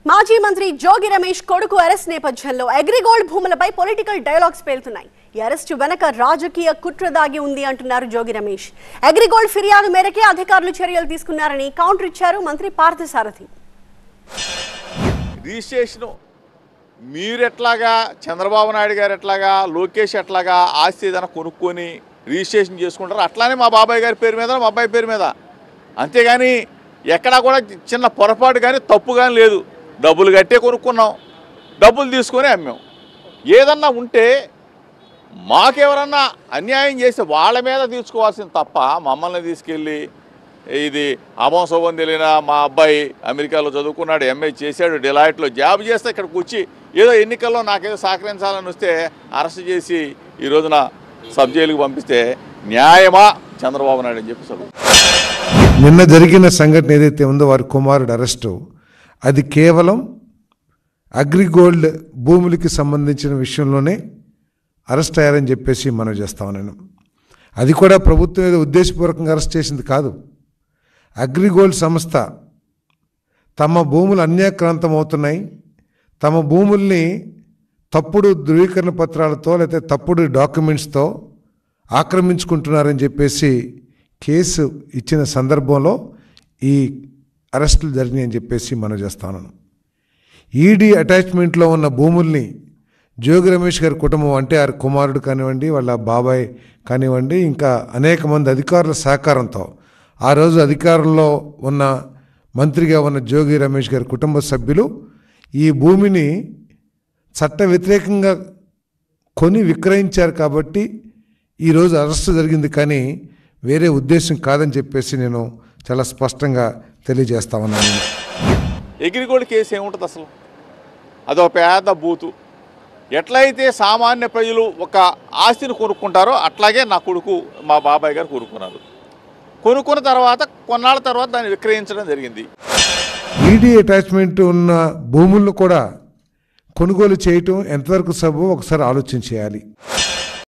మాజీ మంత్రి జోగి రమేష్ కొడుకు అరెస్ట్ నేపథ్యంలో అగ్రిగోల్డ్ భూములపై పొలిటికల్ డైలాగ్స్ పేలుతున్నాయి ఈ అరెస్టు వెనక రాజకీయ కుట్ర దాగి ఉంది అంటున్నారు జోగి రమేష్ అగ్రిగోల్డ్ ఫిర్యాదు మేరకే అధికారులు చర్యలు తీసుకున్నారని కౌంటర్ ఇచ్చారు మంత్రి పార్థసారథి రిజిస్ట్రేషను మీరు ఎట్లాగా చంద్రబాబు నాయుడు గారు ఎట్లాగా లోకేష్ ఎట్లాగా ఆస్తి ఏదైనా కొనుక్కొని రిజిస్ట్రేషన్ చేసుకుంటారు అట్లానే మా బాబాయ్ గారి పేరు మీద మా అబ్బాయి పేరు మీద అంతేగాని ఎక్కడా కూడా చిన్న పొరపాటు కానీ తప్పు కానీ లేదు డబ్బులు కట్టే కొనుక్కున్నాం డబ్బులు తీసుకొని అమ్మాం ఏదన్నా ఉంటే మాకెవరన్నా అన్యాయం చేస్తే వాళ్ళ మీద తీర్చుకోవాల్సింది తప్ప మమ్మల్ని తీసుకెళ్ళి ఇది అమం శోభం తెలియన మా అబ్బాయి అమెరికాలో చదువుకున్నాడు ఎంఏ చేశాడు డిలాయిట్లో జాబ్ చేస్తే ఇక్కడికి వచ్చి ఏదో ఎన్నికల్లో నాకేదో సహకరించాలని వస్తే అరెస్ట్ చేసి ఈ రోజున సబ్ జైలుకి పంపిస్తే న్యాయమా చంద్రబాబు నాయుడు అని చెప్పి చదువు నిన్న జరిగిన సంఘటన ఏదైతే ఉందో వారి కుమారుడు అరెస్టు అది కేవలం అగ్రిగోల్డ్ భూములకి సంబంధించిన విషయంలోనే అరెస్ట్ అయ్యారని చెప్పేసి మనం చేస్తాం నేను అది కూడా ప్రభుత్వం ఏదో ఉద్దేశపూర్వకంగా అరెస్ట్ చేసింది కాదు అగ్రిగోల్డ్ సంస్థ తమ భూములు అన్యాక్రాంతం అవుతున్నాయి తమ భూముల్ని తప్పుడు ధృవీకరణ పత్రాలతో లేకపోతే తప్పుడు డాక్యుమెంట్స్తో ఆక్రమించుకుంటున్నారని చెప్పేసి కేసు ఇచ్చిన సందర్భంలో ఈ అరెస్టులు జరిగినాయని చెప్పేసి మనం చేస్తాను ఈడీ అటాచ్మెంట్లో ఉన్న భూముల్ని జోగి రమేష్ గారి కుటుంబం అంటే వారి కుమారుడు కానివ్వండి వాళ్ళ బాబాయ్ కానివ్వండి ఇంకా అనేక మంది అధికారుల సహకారంతో ఆ రోజు అధికారంలో ఉన్న మంత్రిగా ఉన్న జోగి రమేష్ గారి కుటుంబ సభ్యులు ఈ భూమిని చట్ట వ్యతిరేకంగా కొని విక్రయించారు కాబట్టి ఈరోజు అరెస్టు జరిగింది కానీ వేరే ఉద్దేశం కాదని చెప్పేసి నేను చాలా స్పష్టంగా తెలియజేస్తా ఉన్నాను ఎగిరిగోల్డ్ కేసు ఏముంటుంది అసలు అదొక పెద్ద బూతు ఎట్లయితే సామాన్య ప్రజలు ఒక ఆస్తిని కొనుక్కుంటారో అట్లాగే నా కొడుకు మా బాబాయ్ గారు కొనుక్కున్నారు కొనుక్కున్న తర్వాత కొన్నాళ్ళ తర్వాత దాన్ని విక్రయించడం జరిగింది ఈడీ అటాచ్మెంట్ ఉన్న భూములను కూడా కొనుగోలు చేయటం ఎంతవరకు సబు ఒకసారి ఆలోచన చేయాలి